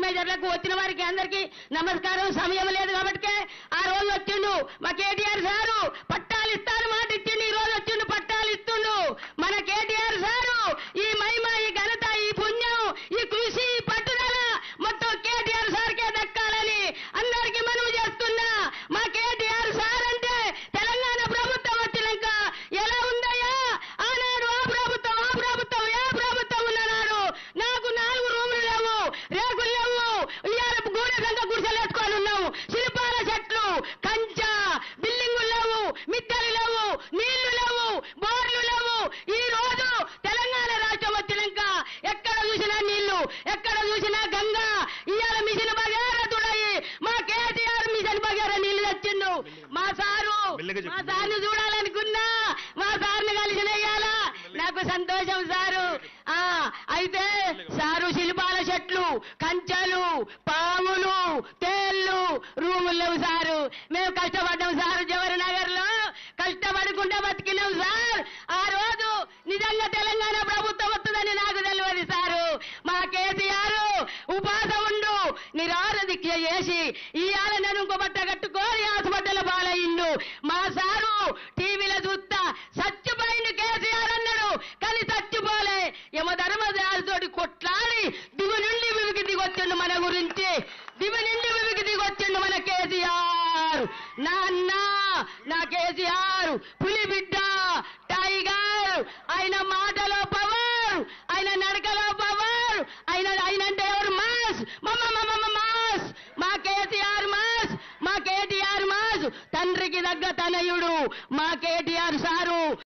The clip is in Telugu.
మేజర్లకు వచ్చిన వారికి అందరికి నమస్కారం సమయం లేదు కాబట్టి ఆ రోజు వచ్చిండు మా కేటీఆర్ సారు పట్టాలు ఇస్తాను మాట ఇచ్చిండు ఈ రోజు వచ్చిండు పట్టాలు ఇస్తుండు మన కేటీఆర్ సారు ఈ మహిమ ఈ ఘనత ఈ పుణ్యం ఈ కృషి ఈ పట్టుదల మొత్తం కేటీఆర్ సార్కే దక్కాలని అందరికీ మనవి చేస్తున్నా మా కేటీఆర్ సార్ అంటే తెలంగాణ ప్రభుత్వం వచ్చినాక ఎలా ఉందయ్యా ఆనాడు ఆ ప్రభుత్వం ఆ ప్రభుత్వం ఏ ప్రభుత్వం ఉన్ననాడు నాకు నాలుగు రూములు లేవు రేకులు లేవు ఇవాళ గూడె సంత గుడిసెలు వేసుకొని ఉన్నాము శిల్పాల చెట్లు కంచ బిల్డింగులు లేవు మిద్దెలు లేవు నీళ్లు లేవు బోర్లు లేవు ఈ రోజు తెలంగాణ రాష్ట్రం వచ్చినాక ఎక్కడ చూసినా నీళ్లు ఎక్కడ చూసినా గంగా ఇవాళ మిషన్ భగీరథుడయి మా కేటీఆర్ మిషన్ భగీర నీళ్లు తెచ్చిండు మా సారు మెల్లగా చెప్పు. మా సార్ని చూడాలనుకున్నా మా సార్ని కలిసిన ఇయ్యాల నాకు సంతోషం సారు ఆ అయితే సారు శిల్పాల చెట్లు కంచెలు పాములు తేళ్లు రూములు లేవు సారు మేము కష్టపడ్డాం సారు జవహర్ నగర్ లో కష్టపడకుండా బతికినాం సార్ ఆ రోజు నిజంగా తెలంగాణ ప్రభుత్వం వస్తుందని నాకు తెలియదు సారు మా కేసీఆర్ ఉపాసం ఉండు నిరార దీక్ష చేసి ఇవాళ నేను ఇంకో బట్ట కట్టుకొని హాస్పిటల్ పాలయ్యిండు మా సారు టీవీలో చూస్తా చచ్చిపోయిండు కేసీఆర్ అన్నాడు కానీ చచ్చిపోలే యమ ధర్మదాసుతోటి కొట్లాడి దిగు నుండి వివికి దిగొచ్చిండు మన గురించి దిగు నుండి వివికి దిగొచ్చిండు మన కేసీఆర్ నా అన్న నా కేసీఆర్ పులి బిడ్డ టైగర్ ఆయన మాటలో పవర్ ఆయన నడకలో పవర్ ఆయన ఆయన అంటే ఎవరు మాస్ మమ్మ మమ్మ మాస్ మా కేటీఆర్ మాస్ మా కేటీఆర్ మాస్ తండ్రికి దగ్గ తనయుడు మా కేటీఆర్ సారు